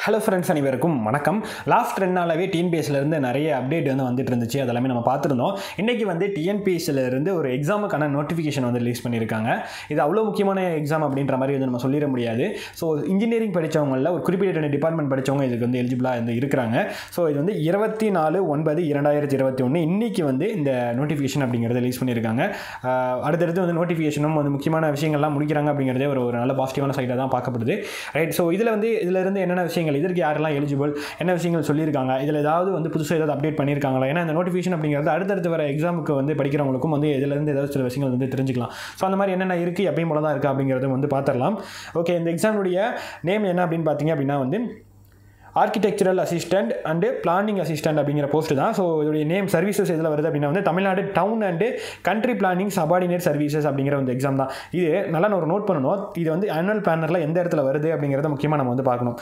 hello friends அனைவருக்கும் வணக்கம் last ரெண்டு நாளாகவே டிஎன்பிஎஸ்சிலேருந்து நிறைய அப்டேட் வந்து வந்துட்டு இருந்துச்சு அதெல்லாமே நம்ம பார்த்துருந்தோம் இன்றைக்கி வந்து டிஎன்பிஎஸ்சில் இருந்து ஒரு எக்ஸாமுக்கான நோட்டிஃபிகேஷன் வந்து ரிலீஸ் பண்ணியிருக்காங்க இது அவ்வளோ முக்கியமான எக்ஸாம் அப்படின்ற மாதிரி வந்து நம்ம சொல்லிட முடியாது ஸோ இன்ஜினியரிங் படித்தவங்களில் ஒரு குறிப்பிட்ட ரெண்டு டிபார்ட்மெண்ட் படித்தவங்க இதுக்கு வந்து எலிஜிபிளாக வந்து இருக்கிறாங்க ஸோ இது வந்து இருபத்தி நாலு ஒன்பது இரண்டாயிரத்தி இருபத்தி ஒன்று இன்றைக்கி வந்து இந்த நோட்டிஃபிகேஷன் அப்படிங்கிறத ரிலீஸ் பண்ணியிருக்காங்க ஆஹ் அடுத்தடுத்து வந்து நோட்டிஃபிகேஷனும் வந்து முக்கியமான விஷயங்கள்லாம் முடிக்கிறாங்க அப்படிங்கிறதே ஒரு ஒரு நல்ல பாசிட்டிவான சைடாக தான் பார்க்கப்படுது ரைட் ஸோ இதில் வந்து இதில் இருந்து என்னென்ன விஷயங்கள் இதற்கு யாரெல்லாம் எலிஜிபிள் என்ன விஷயங்கள் சொல்லியிருக்காங்க இதில் ஏதாவது வந்து புதுசாக ஏதாவது அப்டேட் பண்ணியிருக்காங்களா ஏன்னா இந்த நோட்டிஃபிகேஷன் அப்படிங்கிறது அடுத்தடுத்து வர எக்ஸாமுக்கு வந்து படிக்கிறவங்களுக்கும் வந்து இதிலேருந்து ஏதாவது சில விஷயங்கள் வந்து தெரிஞ்சுக்கலாம் ஸோ அந்த மாதிரி என்னென்ன இருக்குது எப்பயும் போல தான் இருக்குது அப்படிங்கிறத வந்து பார்த்துடலாம் ஓகே இந்த எக்ஸாமுடைய நேம் என்ன அப்படின்னு பார்த்தீங்க அப்படின்னா வந்து architectural assistant and planning assistant அப்படிங்கிற போஸ்ட் தான் ஸோ இதோடைய நேம் சர்வீசஸ் எதில் வருது அப்படின்னா வந்து Tamil Nadu town and country planning subordinate services அப்படிங்கிற ஒரு எக்ஸாம் தான் இது நல்லா ஒரு நோட் பண்ணணும் இது வந்து ஆனுவல் பிளானரில் எந்த இடத்துல வருது அப்படிங்கிறத முக்கியமாக நம்ம வந்து பார்க்கணும்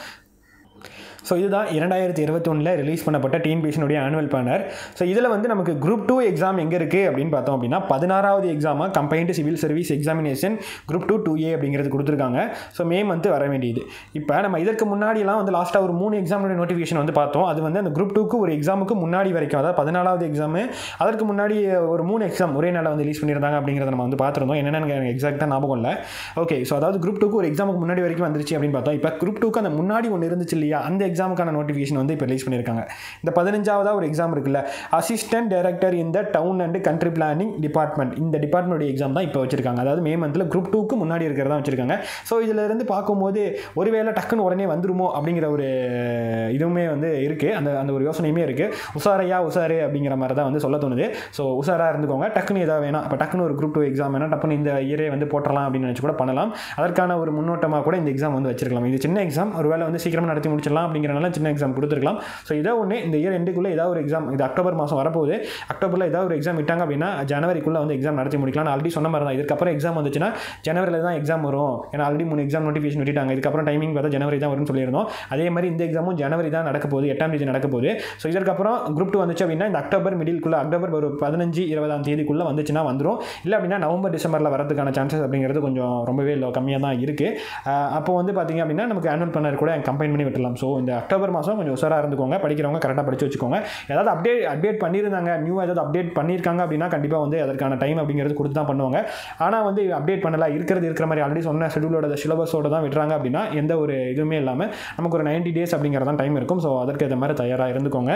ஸோ இதுதான் இரண்டாயிரத்தி இருபத்தொன்னில் ரிலீஸ் பண்ணப்பட்ட டிஎன்பிஎஸ்சினுடைய ஆனுவல் பிளானர் ஸோ இதில் வந்து நமக்கு குரூப் டூ எக்ஸாம் எங்கே இருக்குது அப்படின்னு பார்த்தோம் அப்படின்னா பதினாறாவது எக்ஸாமாக combined civil service examination group two two A அப்படிங்கிறது கொடுத்துருக்காங்க ஸோ மே மந்த் வர வேண்டியது இப்போ நம்ம இதற்கு முன்னாடிலாம் வந்து லாஸ்ட்டாக ஒரு மூணு எக்ஸாமுடைய நோட்டிஃபிகேஷன் வந்து பார்த்தோம் அது வந்து அந்த குரூப் டூக்கு ஒரு எக்ஸாமுக்கு முன்னாடி வரைக்கும் அதாவது பதினாலாவது எக்ஸாமு அதற்கு முன்னாடி ஒரு மூணு எக்ஸாம் ஒரே நாளில் வந்து ரிலீஸ் பண்ணியிருந்தாங்க அப்படிங்கிறத நம்ம வந்து பார்த்துருந்தோம் என்னென்னு எனக்கு எக்ஸாக்டாக ஞாபகம் இல்லை ஓகே ஸோ அதாவது குரூப் டூக்கு ஒரு எக்ஸாமுக்கு முன்னாடி வரைக்கும் வந்துருச்சு அப்படின்னு பார்த்தோம் இப்போ குரூப் டூக்கு அந்த முன்னாடி ஒன்று இருந்துச்சு இல்லையா அந்த எக்ஸாமுக்கான நோட்டிஃபிகேஷன் வந்து இப்போ ரிலீஸ் பண்ணியிருக்காங்க இந்த பதினஞ்சாவதாக ஒரு எக்ஸாம் இருக்குல்ல அசிஸ்டன்ட் டைரக்டர் இந்த town and country planning department இந்த டிபார்ட்மெண்ட் எக்ஸாம் தான் இப்போ வச்சிருக்காங்க அதாவது மே மந்தில் குரூப் டூக்கு முன்னாடி இருக்கிறதா வச்சிருக்காங்க ஸோ இதில் இருந்து பார்க்கும்போது ஒருவேளை டக்குன்னு உடனே வந்துருமோ அப்படிங்கிற ஒரு இதுவுமே வந்து இருக்குது அந்த அந்த ஒரு யோசனையுமே இருக்குது உஷாரையா உஷாரு அப்படிங்கிற மாதிரி தான் வந்து சொல்ல தோணுது ஸோ உஷாராக இருந்துக்கோங்க டக்குன்னு ஏதாவது வேணாம் இப்போ டக்குன்னு ஒரு குரூப் டூ எக்ஸாம் வேணால் டக்குன்னு இந்த இயரே வந்து போட்டலாம் அப்படின்னு நினச்சி கூட பண்ணலாம் அதற்கான ஒரு முன்னோட்டமாக கூட இந்த எக்ஸாம் வந்து வச்சிருக்கலாம் இது சின்ன எக்ஸாம் ஒருவேளை வந்து சீக்கிரமாக நடத்தி முடிச்சிடலாம் அப்படிங்கிறனால சின்ன எக்ஸாம் கொடுத்துருக்கலாம் ஸோ இதை ஒன்று இந்த இயர் எண்டுக்குள்ளே ஏதாவது ஒரு எக்ஸாம் இது அக்டோபர் மாதம் வரப்போகுது அக்டோபரில் ஏதாவது ஒரு எக்ஸாம் விட்டாங்க அப்படின்னா ஜனவரிக்குள்ளே வந்து எக்ஸாம் நடத்தி முடிக்கலாம் நான் ஆல்ரெடி சொன்ன மாதிரி தான் இதுக்கப்புறம் எக்ஸாம் வந்துச்சுன்னா ஜனவரியில் தான் எக்ஸாம் வரும் ஏன்னா ஆல்ரெடி மூணு எக்ஸாம் நோட்டிஃபிகேஷன் விட்டுட்டாங்க இதுக்கப்புறம் டைமிங் பார்த்தா ஜனவரி தான் வரும்னு சொல்லியிருந்தோம் அதே மாதிரி இந்த எக்ஸாமும் ஜனவரி தான் நடக்க போகுது எட்டாம் தேதி நடக்க போகுது ஸோ இதற்கப்புறம் குரூப் டூ வந்துச்சு அப்படின்னா இந்த அக்டோபர் மிடில்குள்ளே அக்டோபர் ஒரு பதினஞ்சு இருபதாம் தேதிக்குள்ளே வந்துச்சுன்னா வந்துடும் இல்லை அப்படின்னா நவம்பர் டிசம்பரில் வரதுக்கான சான்சஸ் அப்படிங்கிறது கொஞ்சம் ரொம்பவே கம்மியாக தான் இருக்குது அப்போ வந்து பார்த்திங்க அப்படின்னா நமக்கு ஆனுவல் பண்ணர் கூட கம்பைன் பண்ணி விட்டுலாம் ஸோ இந்த அக்டோபர் மாதம் கொஞ்சம் உஷாராக இருந்துக்கோங்க படிக்கிறவங்க கரெக்டாக படித்து வச்சுக்கோங்க ஏதாவது அப்டேட் அப்டேட் பண்ணியிருந்தாங்க நியூ ஏதாவது அப்டேட் பண்ணியிருக்காங்க அப்படின்னா கண்டிப்பாக வந்து அதற்கான டைம் அப்படிங்கிறது கொடுத்து தான் பண்ணுவாங்க ஆனால் வந்து அப்டேட் பண்ணலாம் இருக்கிறது இருக்கிற மாதிரி ஆல்ரெடி சொன்ன ஷெடியூலோட சிலபஸோட தான் விடுறாங்க அப்படின்னா எந்த ஒரு இதுவுமே இல்லாமல் நமக்கு ஒரு நைன்ட்டி டேஸ் அப்படிங்கிறதான் டைம் இருக்கும் ஸோ அதற்கு ஏற்ற மாதிரி தயாராக இருந்துக்கோங்க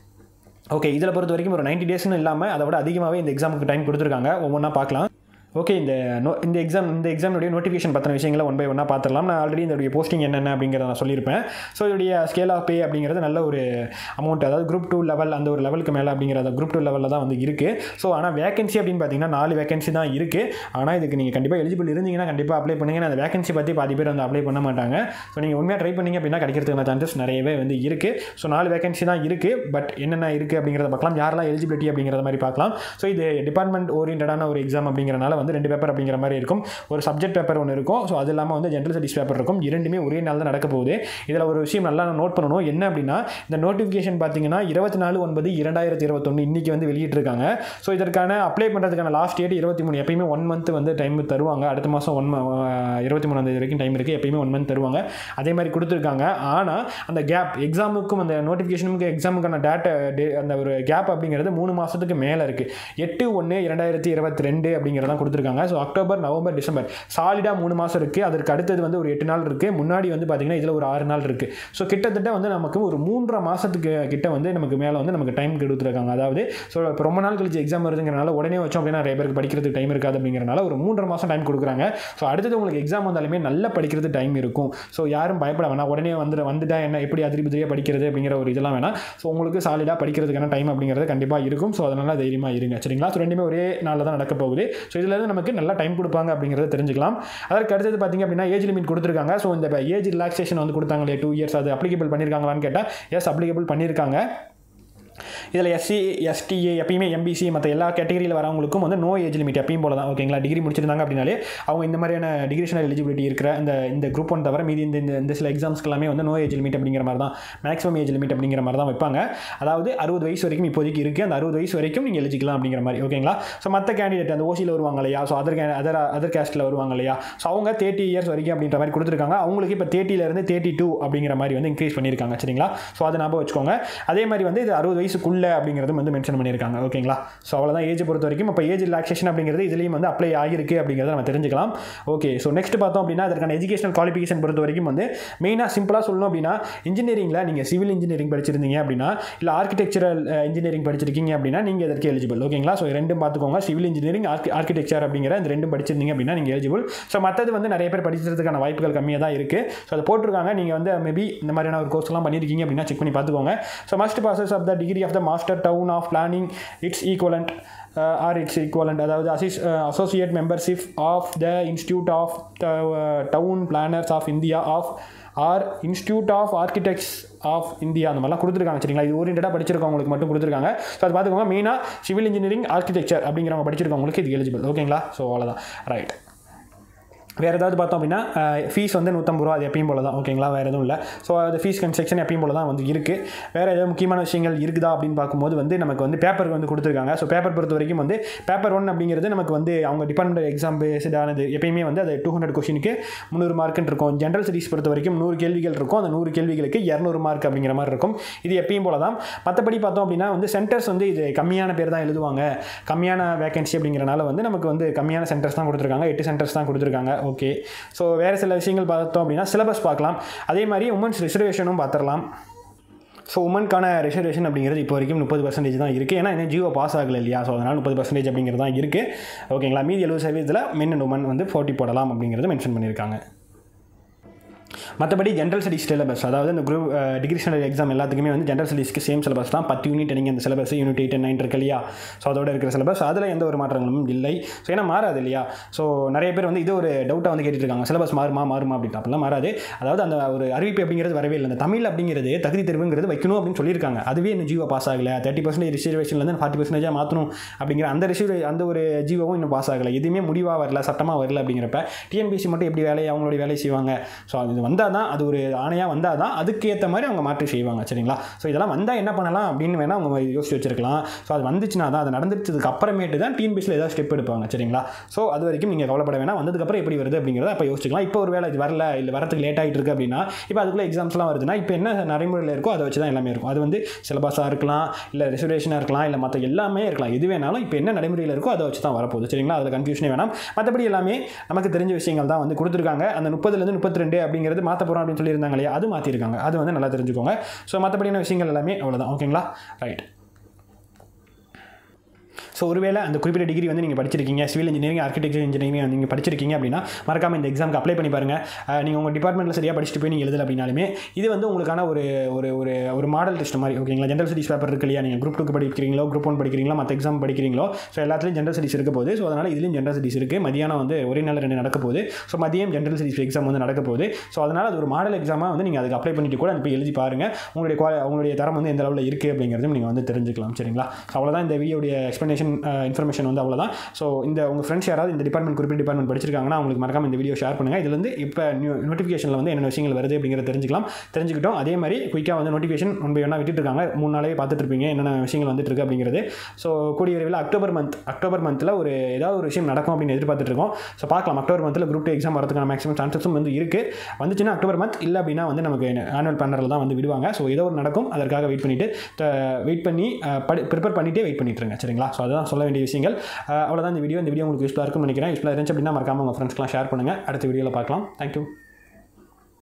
ஓகே இதில் பொறுத்த வரைக்கும் ஒரு நைன்ட்டி டேஸ்னு இல்லாமல் அதை விட அதிகமாகவே இந்த எக்ஸாமுக்கு டைம் கொடுத்துருக்காங்க ஒவ்வொன்றா பார்க்கலாம் ஓகே இந்த நோ இந்த எக்ஸாம் இந்த எக்ஸாமுடைய நோட்டிஃபிகேஷன் பற்றின விஷயங்களை ஒன் பை ஒன்னாக பார்த்துடலாம் நான் ஆல்ரெடி இதோடைய போஸ்டிங் என்னென்ன அப்படிங்கிறத நான் சொல்லியிருப்பேன் ஸோ இதோடைய ஸ்கேல் ஆஃப் பே அப்படிங்கிறது நல்ல ஒரு அமௌண்ட் அதாவது குரூப் டூ லெவல் அந்த ஒரு லெவலுக்கு மேலே அப்படிங்கிறத குரூப் டூ லெவலில் தான் வந்து இருக்குது ஸோ ஆனால் வேகன்சி அப்படின்னு பார்த்தீங்கன்னா நாலு வேகன்சி தான் இருக்குது ஆனால் இதுக்கு நீங்கள் கண்டிப்பாக எலிஜிபிள் இருந்தீங்கன்னா கண்டிப்பாக அப்ளை பண்ணுங்க அந்த வேகன்சி பற்றி பாதி பேர் வந்து அப்ளை பண்ண மாட்டாங்க ஸோ நீங்கள் உண்மையாக ட்ரை பண்ணீங்க அப்படின்னா கிடைக்கிறதுக்கான சான்சஸ் நிறையவே வந்து இருக்குது ஸோ நாலு வேகன்சி தான் இருக்குது பட் என்னென்ன இருக்குது அப்படிங்கிறத பார்க்கலாம் யாரெல்லாம் எலிஜிபிலிட்டி அப்படிங்கிறத மாதிரி பார்க்கலாம் ஸோ இது டிபார்ட்மெண்ட் ஓரியன்டான ஒரு எக்ஸாம் அப்படிங்கிறனால வந்து ரெண்டு பேப்பர் அப்படிங்கிற மாதிரி இருக்கும் ஒரு சப்ஜெக்ட் பேப்பர் ஒன்று இருக்கும் ஸோ அது இல்லாமல் வந்து ஜென்ரல் ஸ்டடிஸ் பேப்பர் இருக்கும் இரண்டுமே ஒரே நாள் தான் நடக்க போகுது இதில் ஒரு விஷயம் நல்லா நோட் பண்ணணும் என்ன அப்படின்னா இந்த நோட்டிஃபிகேஷன் பார்த்தீங்கன்னா இருபத்தி நாலு ஒன்பது இரண்டாயிரத்தி இருபத்தொன்று இன்றைக்கி வந்து வெளியிட்டிருக்காங்க ஸோ இதற்கான அப்ளை பண்ணுறதுக்கான லாஸ்ட் டேட் இருபத்தி மூணு எப்பயுமே ஒன் மந்த் வந்து டைம் தருவாங்க அடுத்த மாதம் ஒன் இருபத்தி மூணாம் தேதி வரைக்கும் டைம் இருக்குது எப்பயுமே ஒன் மந்த் தருவாங்க அதே மாதிரி கொடுத்துருக்காங்க ஆனால் அந்த கேப் எக்ஸாமுக்கும் அந்த நோட்டிஃபிகேஷனுக்கு எக்ஸாமுக்கான டேட்டா டே அந்த ஒரு கேப் அப்படிங்கிறது மூணு மாதத்துக்கு மேலே இருக்குது எட்டு ஒன்று இரண்டாயிரத்தி இருபத்தி ரெண்டு அப்படிங்கிறதான் கொடுத்துருக்காங்க ஸோ அக்டோபர் நவம்பர் டிசம்பர் சாலிடாக மூணு மாதம் இருக்குது அதற்கு அடுத்தது வந்து ஒரு எட்டு நாள் இருக்குது முன்னாடி வந்து பார்த்திங்கன்னா இதில் ஒரு ஆறு நாள் இருக்குது ஸோ கிட்டத்தட்ட வந்து நமக்கு ஒரு மூன்றரை மாதத்துக்கு கிட்ட வந்து நமக்கு மேலே வந்து நமக்கு டைம் கொடுத்துருக்காங்க அதாவது ஸோ இப்போ ரொம்ப நாள் கழிச்சு எக்ஸாம் வருதுங்கிறனால உடனே வச்சோம் அப்படின்னா நிறைய பேருக்கு படிக்கிறதுக்கு டைம் இருக்காது அப்படிங்கிறனால ஒரு மூன்றரை மாதம் டைம் கொடுக்குறாங்க ஸோ அடுத்தது உங்களுக்கு எக்ஸாம் வந்தாலுமே நல்லா படிக்கிறது டைம் இருக்கும் ஸோ யாரும் பயப்பட வேணாம் உடனே வந்து வந்துட்டா என்ன எப்படி அதிரி புதிரியாக படிக்கிறது அப்படிங்கிற ஒரு இதெல்லாம் வேணாம் ஸோ உங்களுக்கு சாலிடாக படிக்கிறதுக்கான டைம் அப்படிங்கிறது கண்டிப்பாக இருக்கும் ஸோ அதனால் தைரியமாக இருங்க சரிங்களா ஸோ ரெண்டுமே ஒரே நாளில் தான் நடக்க போகுது ஸோ இதில் இருந்து நமக்கு நல்லா டைம் கொடுப்பாங்க அப்படிங்கிறத தெரிஞ்சுக்கலாம் அதற்கு அடுத்தது பார்த்திங்க அப்படின்னா ஏஜ் லிமிட் கொடுத்துருக்காங்க ஸோ இந்த ஏஜ் ரிலாக்ஸேஷன் வந்து கொடுத்தாங்களே டூ இயர்ஸ் அது அப்ளிகபிள் பண்ணியிருக்காங்களான்னு கேட்டால் எஸ் அப்ளிகபிள் பண்ணியிருக்காங்க இதில் எஸ்சி எஸ்டிஏ எப்பயுமே எம்பிசி மற்ற எல்லா கேட்டகரியில் வரவங்களுக்கும் வந்து நோ ஏஜ் லிமிட் எப்பயும் போல தான் ஓகேங்களா டிகிரி முடிச்சிருந்தாங்க அப்படின்னாலே அவங்க இந்த மாதிரியான டிகிரிஷனல் எலிஜிபிலிட்டி இருக்கிற இந்த இந்த குரூப் ஒன் தவிர மீதி இந்த இந்த இந்த சில எக்ஸாம்ஸ்க்கு எல்லாமே வந்து நோ ஏஜ் லிமிட் அப்படிங்கிற மாதிரி தான் மேக்ஸிமம் ஏஜ் லிமிட் அப்படிங்கிற மாதிரி தான் வைப்பாங்க அதாவது அறுபது வயசு வரைக்கும் இப்போதைக்கு இருக்குது அந்த அறுபது வயசு வரைக்கும் நீங்கள் எலிஜிக்கலாம் அப்படிங்கிற மாதிரி ஓகேங்களா ஸோ மற்ற கேண்டிடேட் அந்த ஓசியில் வருவாங்க இல்லையா ஸோ அதர் அதர் அதர் கேஸ்ட்டில் வருவாங்க இல்லையா ஸோ அவங்க தேர்ட்டி இயர்ஸ் வரைக்கும் அப்படின்ற மாதிரி கொடுத்துருக்காங்க அவங்களுக்கு இப்போ தேர்ட்டிலேருந்து தேர்ட்டி டூ அப்படிங்கிற மாதிரி வந்து இன்க்ரீஸ் பண்ணியிருக்காங்க சரிங்களா ஸோ அதை ஞாபகம் வச்சுக்கோங்க அதே மாதிரி வந்து இது அறுபது வயசுக்குள்ளே அப்படிங்கிறது வந்து மென்ஷன் பண்ணியிருக்காங்க ஓகேங்களா ஸோ அவ்வளோதான் ஏஜ் பொறுத்த வரைக்கும் இப்போ ஏஜ் ரிலாக்ஸேஷன் அப்படிங்கிறது இதுலேயும் வந்து அப்ளை ஆகிருக்கு அப்படிங்கிறத நம்ம தெரிஞ்சுக்கலாம் ஓகே ஸோ நெக்ஸ்ட் பார்த்தோம் அப்படின்னா அதற்கான எஜுகேஷனல் குவாலிஃபிகேஷன் பொறுத்த வரைக்கும் வந்து மெயினாக சிம்பிளாக சொல்லணும் அப்படின்னா இன்ஜினியரிங்கில் நீங்கள் சிவில் இன்ஜினியரிங் படிச்சிருந்தீங்க அப்படின்னா இல்லை ஆர்கிடெக்சரல் இன்ஜினியரிங் படிச்சிருக்கீங்க அப்படின்னா நீங்கள் இதற்கு எலிஜிபிள் ஓகேங்களா ஸோ ரெண்டும் பார்த்துக்கோங்க சிவில் இன்ஜினியரிங் ஆர்கி ஆர்கிடெக்சர் அப்படிங்கிற இந்த ரெண்டும் படிச்சிருந்தீங்க அப்படின்னா நீங்கள் எலிஜிபிள் ஸோ மற்றது வந்து நிறைய பேர் படிக்கிறதுக்கான வாய்ப்புகள் கம்மியாக தான் இருக்குது ஸோ அதை போட்டிருக்காங்க நீங்கள் வந்து மேபி இந்த மாதிரியான ஒரு கோர்ஸ்லாம் பண்ணியிருக்கீங்க அப்படின்னா செக் பண்ணி பார்த்துக்கோங்க so must passes of the degree of the master town of planning its equivalent or its equivalent அதாவது அசிஸ் associate membership of the institute of town planners of India of or institute of architects of India அந்த மாதிரிலாம் கொடுத்துருக்காங்க சரிங்களா இது ஓரியன்டாக படிச்சிருக்கவங்களுக்கு மட்டும் கொடுத்துருக்காங்க ஸோ அது பார்த்துக்கோங்க மெயினாக சிவில் இன்ஜினியரிங் ஆர்கிடெக்சர் அப்படிங்கிறவங்க படிச்சிருக்கவங்களுக்கு இது எலிஜிபிள் ஓகேங்களா ஸோ அவ்வளோதான் ரைட் வேறு ஏதாவது பார்த்தோம் அப்படின்னா ஃபீஸ் வந்து நூற்றம்பது ரூபா அது எப்பயும் போல தான் ஓகேங்களா வேறு எதுவும் இல்லை ஸோ அது ஃபீஸ் கன்ஸ்ட்ரக்ஷன் எப்பயும் போல தான் வந்து இருக்குது வேறு ஏதாவது முக்கியமான விஷயங்கள் இருக்குதா அப்படின்னு பார்க்கும்போது வந்து நமக்கு வந்து பேப்பர் வந்து கொடுத்துருக்காங்க ஸோ பேப்பர் பொறுத்த வரைக்கும் வந்து பேப்பர் ஒன் அப்படிங்கிறது நமக்கு வந்து அவங்க டிபார்ட்மெண்ட் எக்ஸாம் பேஸ்டானது எப்பயுமே வந்து அது டூ ஹண்ட்ரட் கொஷினுக்கு முந்நூறு மார்க்குன்னு இருக்கும் ஜென்ரல் ஸ்டடீஸ் பொறுத்த வரைக்கும் நூறு கேள்விகள் இருக்கும் அந்த நூறு கேள்விகளுக்கு இரநூறு மார்க் அப்படிங்கிற மாதிரி இருக்கும் இது எப்பயும் போல தான் மற்றபடி பார்த்தோம் அப்படின்னா வந்து சென்டர்ஸ் வந்து இது கம்மியான பேர் தான் எழுதுவாங்க கம்மியான வேகன்சி அப்படிங்கிறனால வந்து நமக்கு வந்து கம்மியான சென்டர்ஸ் தான் கொடுத்துருக்காங்க எட்டு சென்டர்ஸ் தான் கொடுத்துருக்காங்க ஓகே ஸோ வேறு சில விஷயங்கள் பார்த்தோம் அப்படின்னா சிலபஸ் பார்க்கலாம் அதே மாதிரி உமன்ஸ் ரிசர்வேஷனும் பார்த்துடலாம் ஸோ உமனுக்கான ரிசர்வேஷன் அப்படிங்கிறது இப்போ வரைக்கும் முப்பது பர்சன்டேஜ் தான் இருக்குது ஏன்னா இன்னும் ஜியோ பாஸ் ஆகலை இல்லையா ஸோ அதனால் முப்பது பர்சன்டேஜ் அப்படிங்கிறது தான் இருக்குது ஓகேங்களா மீதி எழுபது சதவீதத்தில் மென் அண்ட் உமன் வந்து போட்டி போடலாம் அப்படிங்கிறது மென்ஷன் பண்ணியிருக்காங்க மற்றபடி ஜென்ரல் ஸ்டடிஸ் சிலபஸ் அதாவது இந்த குரூப் டிகிரி ஸ்டாண்டர்ட் எக்ஸாம் எல்லாத்துக்குமே வந்து ஜென்ரல் ஸ்டடிஸ்க்கு சேம் சிலபஸ் தான் பத்து யூனிட் நீங்கள் அந்த சிலபஸ் யூனிட் எயிட் நைன் இருக்கு இல்லையா ஸோ அதோட இருக்கிற சிலபஸ் அதில் எந்த ஒரு மாற்றங்களும் இல்லை ஸோ ஏன்னா மாறாது இல்லையா ஸோ நிறைய பேர் வந்து இது ஒரு டவுட்டாக வந்து கேட்டுட்டு இருக்காங்க சிலபஸ் மாறுமா மாறுமா அப்படின்ட்டு அப்படிலாம் மாறாது அதாவது அந்த ஒரு அறிவிப்பு அப்படிங்கிறது வரவே இல்லை அந்த தமிழ் அப்படிங்கிறது தகுதி தேர்வுங்கிறது வைக்கணும் அப்படின்னு சொல்லியிருக்காங்க அதுவே இன்னும் ஜீவோ பாஸ் ஆகலை தேர்ட்டி பர்சன்டேஜ் ரிசர்வேஷன்லேருந்து ஃபார்ட்டி பர்சன்டேஜாக மாற்றணும் அப்படிங்கிற அந்த ரிசர்வே அந்த ஒரு ஜீவோவும் இன்னும் பாஸ் ஆகலை எதுவுமே முடிவாக வரல சட்டமாக வரல அப்படிங்கிறப்ப டிஎன்பிசி மட்டும் எப்படி வேலையை அவங்களுடைய வேலையை செய்வாங்க ஸோ அது வந்தால் தான் அது ஒரு ஆணையாக வந்தால் தான் அதுக்கேற்ற மாதிரி அவங்க மாற்றி செய்வாங்க சரிங்களா ஸோ இதெல்லாம் வந்தால் என்ன பண்ணலாம் அப்படின்னு வேணால் அவங்க யோசிச்சு வச்சிருக்கலாம் ஸோ அது வந்துச்சுன்னா தான் அது நடந்துச்சதுக்கு அப்புறமேட்டு தான் டிஎன்பிசியில் ஏதாவது ஸ்டெப் எடுப்பாங்க சரிங்களா ஸோ அது வரைக்கும் நீங்கள் கவலைப்பட வேணாம் வந்ததுக்கப்புறம் எப்படி வருது அப்படிங்கிறத அப்போ யோசிச்சுக்கலாம் இப்போ ஒரு வேலை இது வரல இல்லை வரதுக்கு லேட் ஆகிட்டு இருக்கு அப்படின்னா இப்போ அதுக்குள்ளே எக்ஸாம்ஸ்லாம் வருதுன்னா இப்போ என்ன நடைமுறையில் இருக்கோ அதை வச்சு தான் எல்லாமே இருக்கும் அது வந்து சிலபஸாக இருக்கலாம் இல்லை ரிசர்வேஷனாக இருக்கலாம் இல்லை மற்ற எல்லாமே இருக்கலாம் எது வேணாலும் இப்போ என்ன நடைமுறையில் இருக்கோ அதை வச்சு தான் வரப்போகுது சரிங்களா அதில் கன்ஃபியூஷனே வேணாம் மற்றபடி எல்லாமே நமக்கு தெரிஞ்ச விஷயங்கள் தான் வந்து கொடுத்துருக்காங்க அந்த முப்பதுலேருந்து முப்பத்தி ரெண்டு அப்படிங்கிறது மாற்ற போகிறோம் அப்படின்னு சொல்லியிருந்தாங்க இல்லையா அது மாற்றிருக்காங்க அது வந்து நல்லா தெரிஞ்சுக்கோங்க ஸோ மற்றபடியான விஷயங்கள் எல்லாமே அவ்வளோதான் ஓகேங்களா ரைட் ஸோ ஒருவேளை அந்த குறிப்பிட்ட டிகிரி வந்து நீங்கள் படிச்சிருக்கீங்க சிவில் இன்ஜினியரிங் ஆர்கிடெக்சர் இன்ஜினியரிங் நீங்கள் படிச்சிருக்கீங்க அப்படின்னா மறக்காமல் இந்த எக்ஸாமுக்கு அப்ளை பண்ணி பாருங்கள் நீங்கள் உங்கள் டிபார்ட்மெண்ட்டில் சரியாக படிச்சுட்டு போய் நீங்கள் எழுதல அப்படின்னாலுமே இது வந்து உங்களுக்கான ஒரு ஒரு ஒரு ஒரு மாடல் டெஸ்ட் மாதிரி ஓகேங்களா ஜென்ரல் ஸ்டடிஸ் பேப்பர் இருக்கு இல்லையா நீங்கள் குரூப் டூக்கு படிக்கிறீங்களோ குரூப் ஒன் படிக்கிறீங்களோ மற்ற எக்ஸாம் படிக்கிறீங்களோ ஸோ எல்லாத்துலையும் ஜென்ரல் ஸ்டடிஸ் இருக்க போகுது ஸோ அதனால் இதுலையும் ஜென்ரல் ஸ்டடிஸ் இருக்குது மதியானம் வந்து ஒரே நாள் ரெண்டு நடக்க போகுது ஸோ மதியம் ஜென்ரல் ஸ்டடிஸ் எக்ஸாம் வந்து நடக்க போகுது ஸோ அதனால் அது ஒரு மாடல் எக்ஸாமாக வந்து நீங்கள் அதுக்கு அப்ளை பண்ணிட்டு கூட அது போய் எழுதி பாருங்கள் உங்களுடைய குவா உங்களுடைய தரம் வந்து எந்த அளவில் இருக்குது அப்படிங்கிறதும் நீங்கள் வந்து தெரிஞ்சுக்கலாம் சரிங்களா ஸோ அவ்வளோதான் இந்த வீடியோடைய எக்ஸ்ப்ளனேஷன் இன்ஃபர்மேஷன் வந்து அவ்வளோதான் ஸோ இந்த உங்கள் ஃப்ரெண்ட்ஸ் யாராவது இந்த டிபார்ட்மெண்ட் குறிப்பிட்ட டிபார்ட்மெண்ட் படிச்சிருக்காங்கன்னா அவங்களுக்கு மறக்காம இந்த வீடியோ ஷேர் பண்ணுங்கள் இதுலேருந்து இப்போ நியூ நோட்டிஃபிகேஷனில் வந்து என்னென்ன விஷயங்கள் வருது அப்படிங்கிறத தெரிஞ்சுக்கலாம் தெரிஞ்சுக்கிட்டோம் அதே மாதிரி குயிக்காக வந்து நோட்டிஃபிகேஷன் ஒன் பை ஒன்னாக விட்டுட்டு இருக்காங்க மூணு நாளே பார்த்துட்டு இருப்பீங்க என்னென்ன விஷயங்கள் வந்துட்டு இருக்கு அப்படிங்கிறது ஸோ கூடிய விரைவில் அக்டோபர் மந்த் அக்டோபர் மந்தில் ஒரு ஏதாவது ஒரு விஷயம் நடக்கும் அப்படின்னு எதிர்பார்த்துட்டு இருக்கோம் ஸோ பார்க்கலாம் அக்டோபர் மந்தில் குரூப் டூ எக்ஸாம் வரதுக்கான மேக்ஸிமம் சான்சஸும் வந்து இருக்குது வந்துச்சுன்னா அக்டோபர் மந்த் இல்லை அப்படின்னா வந்து நமக்கு ஆனுவல் பேனரில் தான் வந்து விடுவாங்க ஸோ ஏதோ ஒரு நடக்கும் அதற்காக வெயிட் பண்ணிவிட்டு வெயிட் பண்ணி அஹ், படி ப்ரிப்பேர் பண்ணிவிட்டே வெயிட் பண்ணிட்டு இருங்க சரிங்களா ஸோ அதுதான் சொல்ல வேண்டிய விஷயங்கள் அஹ், அவ்வளோதான் இந்த வீடியோ இந்த வீடியோ உங்களுக்கு யூஸ்ஃபுல்லாக இருக்கும்னு நினைக்கிறேன் யூஸ்ஃபுல்லாக இருந்துச்சு அப்படின்னா மறக்காம உங்கள் ஃப்ரெண்ட்ஸ்க்குலாம் ஷேர் பண்ணுங்கள் அடுத்த வீடியோவில் பார்க்கலாம் தேங்க்யூ